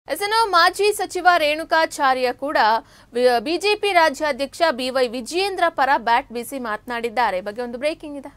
ಎಸನೋ ಮಾಜಿ ಸಚಿವ ರೇಣುಕಾಚಾರ್ಯ ಕೂಡ ವಿ- ಬಿಜೆಪಿ ರಾಜ್ಯಾಧ್ಯಕ್ಷ ಬಿವೈ ವಿಜಯೇಂದ್ರ ಪರ ಬ್ಯಾಟ್ ಬೀಸಿ ಮಾತನಾಡಿದ್ದಾರೆ ಈ ಬಗ್ಗೆ ಒಂದು ಬ್ರೇಕಿಂಗ್ ಇದೆ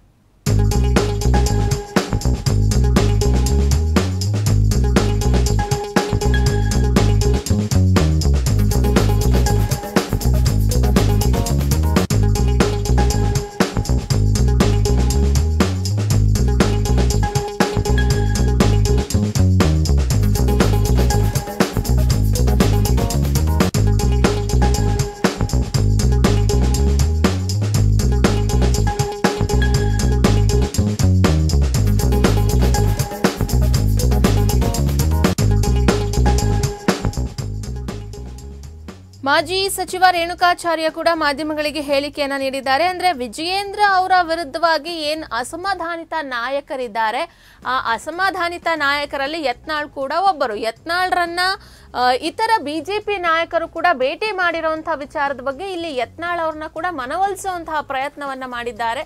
ಮಾಜಿ ಸಚಿವ ರೇಣುಕಾಚಾರ್ಯ ಕೂಡ ಮಾಧ್ಯಮಗಳಿಗೆ ಹೇಳಿಕೆಯನ್ನ ನೀಡಿದ್ದಾರೆ ಅಂದ್ರೆ ವಿಜಯೇಂದ್ರ ಅವರ ವಿರುದ್ಧವಾಗಿ ಏನ್ ಅಸಮಾಧಾನಿತ ನಾಯಕರಿದ್ದಾರೆ ಆ ಅಸಮಾಧಾನಿತ ನಾಯಕರಲ್ಲಿ ಯತ್ನಾಳ್ ಕೂಡ ಒಬ್ಬರು ಯತ್ನಾಳ್ರನ್ನ ಆ, ಇತರ ಬಿಜೆಪಿ ನಾಯಕರು ಕೂಡ ಭೇಟಿ ಮಾಡಿರುವಂತಹ ವಿಚಾರದ ಬಗ್ಗೆ ಇಲ್ಲಿ ಯತ್ನಾಳ್ ಅವ್ರನ್ನ ಕೂಡ ಮನವೊಲಿಸುವಂತಹ ಪ್ರಯತ್ನವನ್ನ ಮಾಡಿದ್ದಾರೆ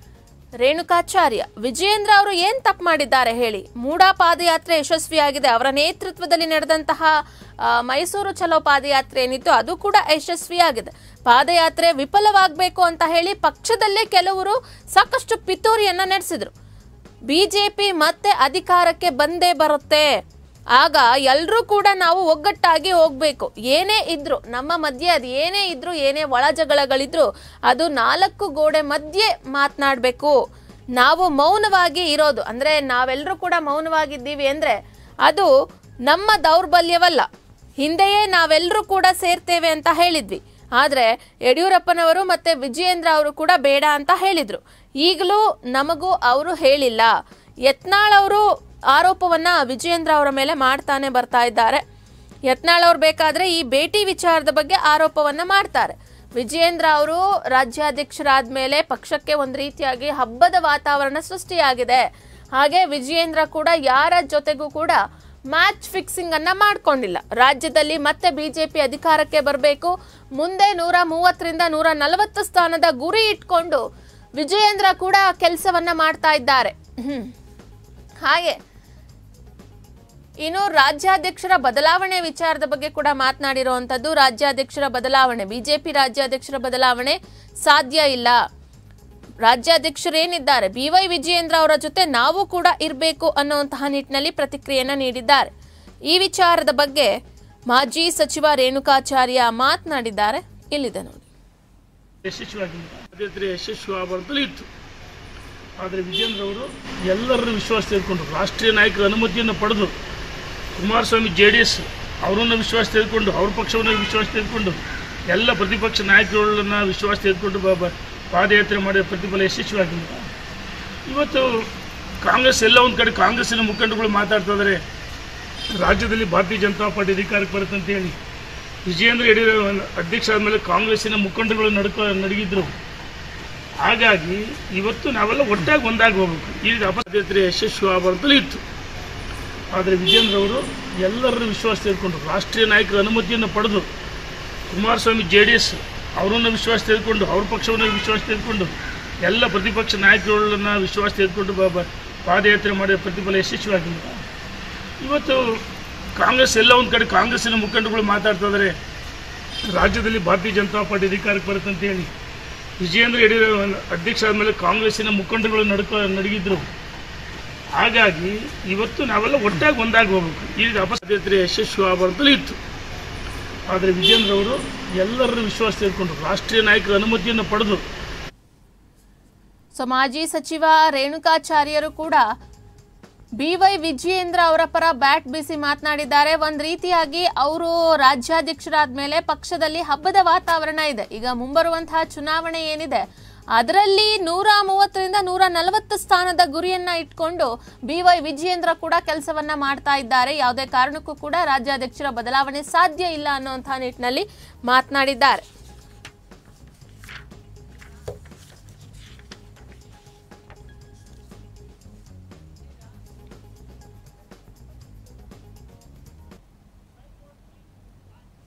ರೇಣುಕಾಚಾರ್ಯ ವಿಜಯೇಂದ್ರ ಅವರು ಏನ್ ತಪ್ಪು ಮಾಡಿದ್ದಾರೆ ಹೇಳಿ ಮೂಡ ಪಾದಯಾತ್ರೆ ಯಶಸ್ವಿಯಾಗಿದೆ ಅವರ ನೇತೃತ್ವದಲ್ಲಿ ನಡೆದಂತಹ ಆ, ಮೈಸೂರು ಚಲೋ ಪಾದಯಾತ್ರೆ ಏನಿತ್ತು ಅದು ಕೂಡ ಯಶಸ್ವಿಯಾಗಿದೆ ಪಾದಯಾತ್ರೆ ವಿಫಲವಾಗಬೇಕು ಅಂತ ಹೇಳಿ ಪಕ್ಷದಲ್ಲೇ ಕೆಲವರು ಸಾಕಷ್ಟು ಪಿತೂರಿಯನ್ನ ನಡೆಸಿದ್ರು ಬಿಜೆಪಿ ಮತ್ತೆ ಅಧಿಕಾರಕ್ಕೆ ಬಂದೇ ಬರುತ್ತೆ ಆಗ ಎಲ್ಲರೂ ಕೂಡ ನಾವು ಒಗ್ಗಟ್ಟಾಗಿ ಹೋಗ್ಬೇಕು ಏನೇ ಇದ್ರು ನಮ್ಮ ಮಧ್ಯೆ ಅದು ಏನೇ ಇದ್ರು ಏನೇ ಒಳ ಜಗಳಗಳಿದ್ರು ಅದು ನಾಲ್ಕು ಗೋಡೆ ಮಧ್ಯೆ ಮಾತನಾಡಬೇಕು ನಾವು ಮೌನವಾಗಿ ಇರೋದು ಅಂದ್ರೆ ನಾವೆಲ್ಲರೂ ಕೂಡ ಮೌನವಾಗಿದ್ದೀವಿ ಅಂದ್ರೆ ಅದು ನಮ್ಮ ದೌರ್ಬಲ್ಯವಲ್ಲ ಹಿಂದೆಯೇ ನಾವೆಲ್ಲರೂ ಕೂಡ ಸೇರ್ತೇವೆ ಅಂತ ಹೇಳಿದ್ವಿ ಆದ್ರೆ ಯಡಿಯೂರಪ್ಪನವರು ಮತ್ತೆ ವಿಜಯೇಂದ್ರ ಅವರು ಕೂಡ ಬೇಡ ಅಂತ ಹೇಳಿದ್ರು ಈಗಲೂ ನಮಗೂ ಅವರು ಹೇಳಿಲ್ಲ ಯತ್ನಾಳ್ ಅವರು ಆರೋಪವನ್ನ ವಿಜಯೇಂದ್ರ ಅವರ ಮೇಲೆ ಮಾಡ್ತಾನೆ ಬರ್ತಾ ಇದ್ದಾರೆ ಯತ್ನಾಳ್ ಅವ್ರು ಬೇಕಾದ್ರೆ ಈ ಭೇಟಿ ವಿಚಾರದ ಬಗ್ಗೆ ಆರೋಪವನ್ನ ಮಾಡ್ತಾರೆ ವಿಜಯೇಂದ್ರ ಅವರು ರಾಜ್ಯಾಧ್ಯಕ್ಷರಾದ ಮೇಲೆ ಪಕ್ಷಕ್ಕೆ ಒಂದು ರೀತಿಯಾಗಿ ಹಬ್ಬದ ವಾತಾವರಣ ಸೃಷ್ಟಿಯಾಗಿದೆ ಹಾಗೆ ವಿಜಯೇಂದ್ರ ಕೂಡ ಯಾರ ಜೊತೆಗೂ ಕೂಡ ಮ್ಯಾಚ್ ಫಿಕ್ಸಿಂಗ್ ಅನ್ನ ಮಾಡ್ಕೊಂಡಿಲ್ಲ ರಾಜ್ಯದಲ್ಲಿ ಮತ್ತೆ ಬಿಜೆಪಿ ಅಧಿಕಾರಕ್ಕೆ ಬರಬೇಕು ಮುಂದೆ ನೂರ ಮೂವತ್ತರಿಂದ ನೂರ ನಲವತ್ತು ಸ್ಥಾನದ ಗುರಿ ಇಟ್ಕೊಂಡು ವಿಜಯೇಂದ್ರ ಕೂಡ ಕೆಲಸವನ್ನ ಮಾಡ್ತಾ ಇದ್ದಾರೆ ಹ್ಮ್. ಹಾಗೆ ಇನ್ನು ರಾಜ್ಯಾಧ್ಯಕ್ಷರ ಬದಲಾವಣೆ ವಿಚಾರದ ಬಗ್ಗೆ ಕೂಡ ಮಾತನಾಡಿರುವಂತದ್ದು ರಾಜ್ಯಾಧ್ಯಕ್ಷರ ಬದಲಾವಣೆ ಬಿಜೆಪಿ ರಾಜ್ಯಾಧ್ಯಕ್ಷರ ಬದಲಾವಣೆ ಸಾಧ್ಯ ಇಲ್ಲ ರಾಜ್ಯಾಧ್ಯಕ್ಷರೇನಿದ್ದಾರೆ ಬಿ ವೈ ವಿಜಯೇಂದ್ರ ಅವರ ಜೊತೆ ನಾವು ಕೂಡ ಇರಬೇಕು ಅನ್ನುವಂತಹ ನಿಟ್ಟಿನಲ್ಲಿ ಪ್ರತಿಕ್ರಿಯೆಯನ್ನ ನೀಡಿದ್ದಾರೆ ಈ ವಿಚಾರದ ಬಗ್ಗೆ ಮಾಜಿ ಸಚಿವ ರೇಣುಕಾಚಾರ್ಯ ಮಾತನಾಡಿದ್ದಾರೆ ಇಲ್ಲಿದೆ ನೋಡಿ ಯಶಸ್ವಿಯಾಗಿಲ್ಲ ಪಾದಯಾತ್ರೆ ಯಶಸ್ವಿ ಆಗಬಾರ್ದಲೇ ಇತ್ತು ಆದರೆ ವಿಜೇಂದ್ರ ಅವರು ಎಲ್ಲರನ್ನು ವಿಶ್ವಾಸ ತೆಗೆದುಕೊಂಡ್ರು ರಾಷ್ಟ್ರೀಯ ನಾಯಕರ ಅನುಮತಿಯನ್ನು ಪಡೆದು ಕುಮಾರಸ್ವಾಮಿ ಜೆ ಡಿ ಎಸ್ ಅವರನ್ನು ವಿಶ್ವಾಸ ತೆಗೆದುಕೊಂಡು ಅವ್ರ ಪಕ್ಷವನ್ನು ವಿಶ್ವಾಸ ತೆಗೆದುಕೊಂಡು ಎಲ್ಲ ಪ್ರತಿಪಕ್ಷ ನಾಯಕರುಗಳನ್ನ ವಿಶ್ವಾಸ ತೆಗೆದುಕೊಂಡು ಬ- ಬ- ಪಾದಯಾತ್ರೆ ಮಾಡಿದ ಪ್ರತಿಫಲ ಯಶಸ್ವಿಯಾಗಿಲ್ಲ ಇವತ್ತು ಕಾಂಗ್ರೆಸ್ ಎಲ್ಲ ಒಂದು ಕಡೆ ಕಾಂಗ್ರೆಸ್ಸಿನ ಮುಖಂಡಗಳು ಮಾತಾಡ್ತಾ ಇದ್ದಾರೆ ರಾಜ್ಯದಲ್ಲಿ ಭಾರತೀಯ ಜನತಾ ಪಾರ್ಟಿ ಅಧಿಕಾರಕ್ಕೆ ಬರುತ್ತೆ ಅಂತ ಹೇಳಿ ವಿಜಯೇಂದ್ರ ಯಡಿಯೂರಪ್ಪ ಅಧ್ಯಕ್ಷ ಆದಮೇಲೆ ಕಾಂಗ್ರೆಸ್ಸಿನ ಮುಖಂಡಗಳು ನಡ್ಕೊ ನಡಗಿದ್ರು ಹಾಗಾಗಿ ಇವತ್ತು ನಾವೆಲ್ಲ ಒಟ್ಟಾಗಿ ಒಂದಾಗಿ ಹೋಗ್ಬೇಕು ಈಗ ಅಪರಾಧಯಾತ್ರೆ ಯಶಸ್ವಿ ಆಗಬಾರ್ದಲೇ ಇತ್ತು ಆದರೆ ವಿಜೇಂದ್ರ ಅವರು ಎಲ್ಲರನ್ನು ವಿಶ್ವಾಸ ತೆಗೆದುಕೊಂಡ್ರು ರಾಷ್ಟ್ರೀಯ ನಾಯಕರ ಅನುಮತಿಯನ್ನು ಪಡೆದು ಕುಮಾರಸ್ವಾಮಿ ಜೆ ಡಿ ಎಸ್ ಅವರನ್ನು ವಿಶ್ವಾಸ ತೆಗೆದುಕೊಂಡು ಅವ್ರ ಪಕ್ಷವನ್ನು ವಿಶ್ವಾಸ ತೆಗೆದುಕೊಂಡು ಎಲ್ಲ ಪ್ರತಿಪಕ್ಷ ನಾಯಕರುಗಳನ್ನ ವಿಶ್ವಾಸ ತೆಗೆದುಕೊಂಡು ಬ- ಬ- ಪಾದಯಾತ್ರೆ ಮಾಡಿದ ಪ್ರತಿಫಲ ಯಶಸ್ವಿಯಾಗಿಲ್ಲ ಇವತ್ತು ಕಾಂಗ್ರೆಸ್ ಎಲ್ಲ ಒಂದು ಕಡೆ ಕಾಂಗ್ರೆಸ್ಸಿನ ಮುಖಂಡಗಳು ಮಾತಾಡ್ತಾ ಇದ್ದಾರೆ ರಾಜ್ಯದಲ್ಲಿ ಭಾರತೀಯ ಜನತಾ ಪಾರ್ಟಿ ಅಧಿಕಾರಕ್ಕೆ ಬರುತ್ತೆ ಅಂತ ಹೇಳಿ ವಿಜಯೇಂದ್ರ ಯಡಿಯೂರಪ್ಪ ಅಧ್ಯಕ್ಷ ಆದಮೇಲೆ ಕಾಂಗ್ರೆಸ್ಸಿನ ಮುಖಂಡಗಳು ನಡ್ಕೊ ನಡಗಿದ್ರು ಹಾಗಾಗಿ ಇವತ್ತು ನಾವೆಲ್ಲ ಒಟ್ಟಾಗಿ ಒಂದಾಗಿ ಹೋಗ್ಬೇಕು ಈಗ ಅಪರಾಧಯಾತ್ರೆ ಯಶಸ್ವಿ ಆಗಬಾರ್ದಲೇ ಇತ್ತು ಆದರೆ ವಿಜೇಂದ್ರ ಅವರು ಎಲ್ಲರನ್ನು ವಿಶ್ವಾಸ ತೆಗೆದುಕೊಂಡ್ರು ರಾಷ್ಟ್ರೀಯ ನಾಯಕರ ಅನುಮತಿಯನ್ನು ಪಡೆದು ಸೊ ಮಾಜಿ ಸಚಿವ ರೇಣುಕಾಚಾರ್ಯರು ಕೂಡ ಬಿ ವೈ ವಿಜಯೇಂದ್ರ ಅವರ ಪರ ಬ್ಯಾಟ್ ಬೀಸಿ ಮಾತನಾಡಿದ್ದಾರೆ ಒಂದ್ ರೀತಿಯಾಗಿ ಅವರು ರಾಜ್ಯಾಧ್ಯಕ್ಷರಾದ ಮೇಲೆ ಪಕ್ಷದಲ್ಲಿ ಹಬ್ಬದ ವಾತಾವರಣ ಇದೆ ಈಗ ಮುಂಬರುವಂತಹ ಚುನಾವಣೆ ಏನಿದೆ ಅದರಲ್ಲಿ ನೂರ ಮೂವತ್ತರಿಂದ ನೂರ ನಲವತ್ತು ಸ್ಥಾನದ ಗುರಿಯನ್ನ ಇಟ್ಕೊಂಡು ಬಿ ವೈ ವಿಜಯೇಂದ್ರ ಕೂಡ ಕೆಲಸವನ್ನ ಮಾಡ್ತಾ ಇದ್ದಾರೆ ಯಾವುದೇ ಕಾರಣಕ್ಕೂ ಕೂಡ ರಾಜ್ಯಾಧ್ಯಕ್ಷರ ಬದಲಾವಣೆ ಸಾಧ್ಯ ಇಲ್ಲ ಅನ್ನುವಂತಹ ನಿಟ್ಟಿನಲ್ಲಿ ಮಾತನಾಡಿದ್ದಾರೆ